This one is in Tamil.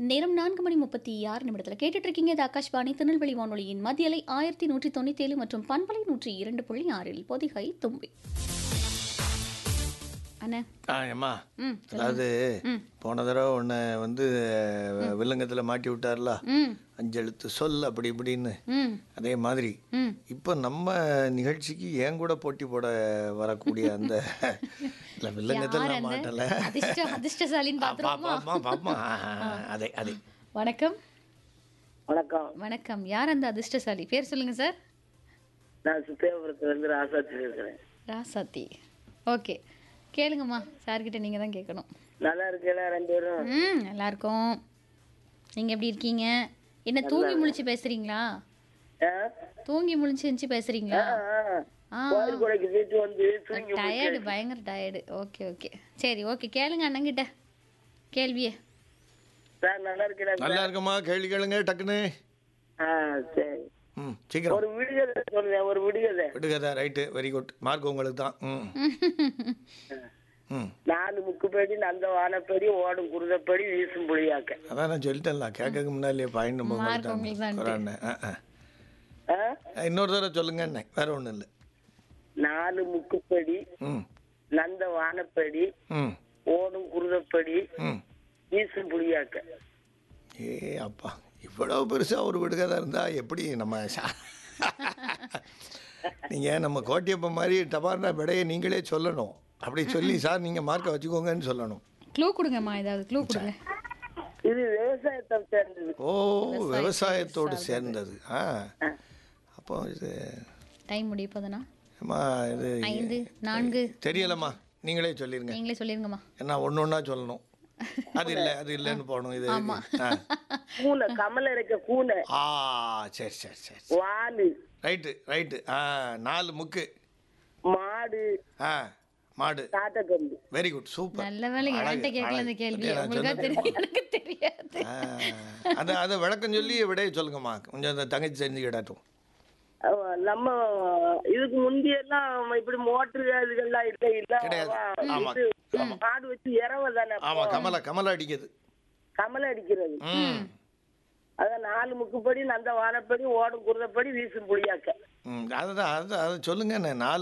நேரம் நான்கு மணி முப்பத்தி ஆறு நிமிடத்தில் கேட்டுட்டு இருக்கீங்க இது ஆகாஷ்வாணி திருநெல்வேலி வானொலியின் மத்தியலை ஆயிரத்தி நூற்றி தொண்ணூற்றி ஏழு மற்றும் பண்பலை நூற்றி இரண்டு புள்ளி ஆறில் பொதிகை தும்பி அண்ணே ஆ அம்மா ம் அதாவது ம். போன தடவை உன்னை வந்து வில்லங்கத்தில் மாட்டி விட்டார்ல ம் அஞ்செழுத்து சொல் அப்படி இப்படின்னு ம் அதே மாதிரி ம் இப்போ நம்ம நிகழ்ச்சிக்கு ஏன் கூட போட்டி போட வரக்கூடிய அந்த இல்லை வில்லங்கத்தில் யார் நான் அந்த மாட்டல அதிர்ஷ்ட அதிர்ஷ்டசாலின்னு பார்த்துருவோமா பாப்பா பாப்பா அதே அதே வணக்கம் வணக்கம் வணக்கம் யார் அந்த அதிர்ஷ்டசாலி பேர் சொல்லுங்க சார் நான் சுத்தேபுரத்துல இருந்து ராசாத்தி பேசுறேன் ராசாத்தி ஓகே கேளுங்கம்மா சார்கிட்ட நீங்கள் தான் கேட்கணும் நல்லா இருக்கீங்களா ரெண்டு பேரும் ம் நல்லா இருக்கோம் நீங்கள் எப்படி இருக்கீங்க என்ன தூங்கி முழிச்சு பேசுறீங்களா ஆ? தூங்கி முழிச்சு இருந்துச்சு பேசுறீங்களா ஆ, ஆ கோயில் கொடைக்கு போயிட்டு வந்து தூங்கி டயர்டு பயங்கர டயர்டு ஓகே ஓகே சரி ஓகே கேளுங்க அண்ணங்கிட்ட கேள்வியே சார் நல்லா இருக்கீங்களா நல்லா இருக்கம்மா கேள்வி கேளுங்க டக்குன்னு ஆ சரி ம் சீக்கிரம் ஒரு விடுகதை சொல்லுங்க ஒரு விடுகதை விடுகதா ரைட்டு வெரி குட் மார்க் உங்களுக்கு தான் ம் ம் நாலு முக்குப்படி நந்த வானப்படி ஓடும் குருதப்படி வீசும் புளியாக்க அதான் நான் சொல்லிட்டேன்ல கேட்கறதுக்கு முன்னாடியே பாயிண்ட் Mark உங்களுக்கு தான் குரான் ஆ? இன்னொரு தடவை சொல்லுங்க அண்ணே வேற ஒன்றும் இல்லை நாலு முக்குப்படி ம் நந்த வானப்படி ம் ஓடும் குருதப்படி ம் வீசும் புளியாக்க ஏ அப்பா இவ்வளோ பெருசாக ஒரு விடுகதை இருந்தால் எப்படி நம்ம சா- நீங்கள் நம்ம கோட்டியப்ப மாதிரி டபார்னா விடையை நீங்களே சொல்லணும் அப்படி சொல்லி சார் நீங்கள் மார்க்கை வச்சுக்கோங்கன்னு சொல்லணும் க்ளூ கொடுங்கம்மா ஏதாவது க்ளூ கொடுங்க இது விவசாயத்தை சேர்ந்தது ஓ விவசாயத்தோடு சேர்ந்தது ஆ அப்போ இது டைம் முடிய போதுனா அம்மா இது ஐந்து நான்கு தெரியலம்மா நீங்களே சொல்லிருங்க நீங்களே சொல்லிருங்கம்மா ஏன்னா ஒன்று ஒன்றா சொல்லணும் அது இல்லை அது இல்லைன்னு போகணும் இது இது. ஆ கூனை கமல இருக்க கூனை ஆ சரி சரி சரி வாலு ரைட்டு ரைட்டு ஆ நாலு முக்கு மாடு ஆ மாடு காட்டக்கம்பு வெரி குட் சூப்பர் நல்ல வேலை என்கிட்ட கேட்கல இந்த கேள்வி உங்களுக்கா தெரியும் எனக்கு தெரியாது அதை அதை விளக்கம் சொல்லி விடைய சொல்லுங்கம்மா கொஞ்சம் அந்த தங்கச்சி தெரிஞ்சுக்கிடாட்டும் அவ- நம்ம இதுக்கு முந்தியெல்லாம் இப்படி மோட்டரு அதுகள்லாம் இல்ல இல்ல கிடையாது. அவ ஆமா. இது மாடு வச்சு இறவ தானே ஆமாம் கமலா கமலா அடிக்குது கமல அடிக்கிறது ம் அதான் நாலு முக்குப்படி நந்த வானப்படி ஓடும் குருதப்படி வீசும் புளியாக்க ம் அதுதான் அதுதான் அதை சொல்லுங்க நாலு